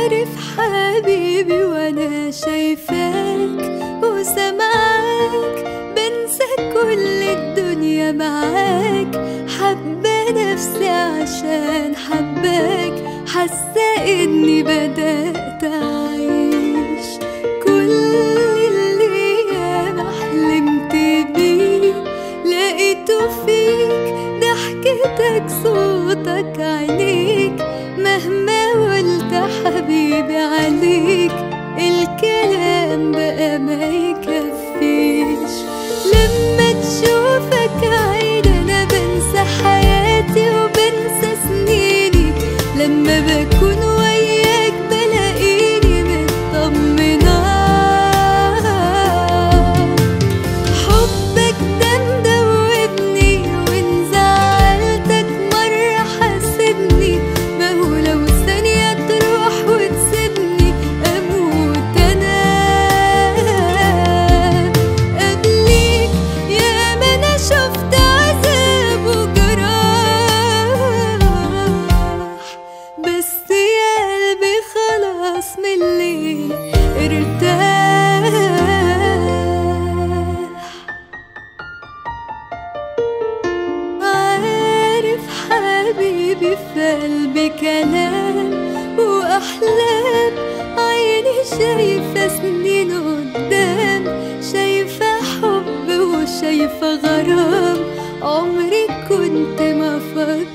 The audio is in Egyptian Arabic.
عارف حبيبي وانا شايفاك وسامعاك بنسى كل الدنيا معاك حبة نفسي عشان حباك حاسة اني بدأت اعيش كل اللي ياما حلمت بيه لقيته فيك ضحكتك صوتك عينيك مهما قلت حبيبي عليك الكلام بقى ما يكفيش لما تشوفك عيد انا بنسى حياتي وبنسى سنيني لما بكون وياك بلاقيني مطمنة حبك ده مدوبني وان زعلتك مرة حاسبني ما هو لو ثانية تروح وتسيبني أموت أنا قبليك يا ما أنا شفت عذاب وجراح بس يا قلبي خلاص من الليل ارتاح عارف حبيبي في قلبي كلام وأحلام عيني شايفة سنين قدام شايفة حب وشايفة غرام عمري كنت ما فكرت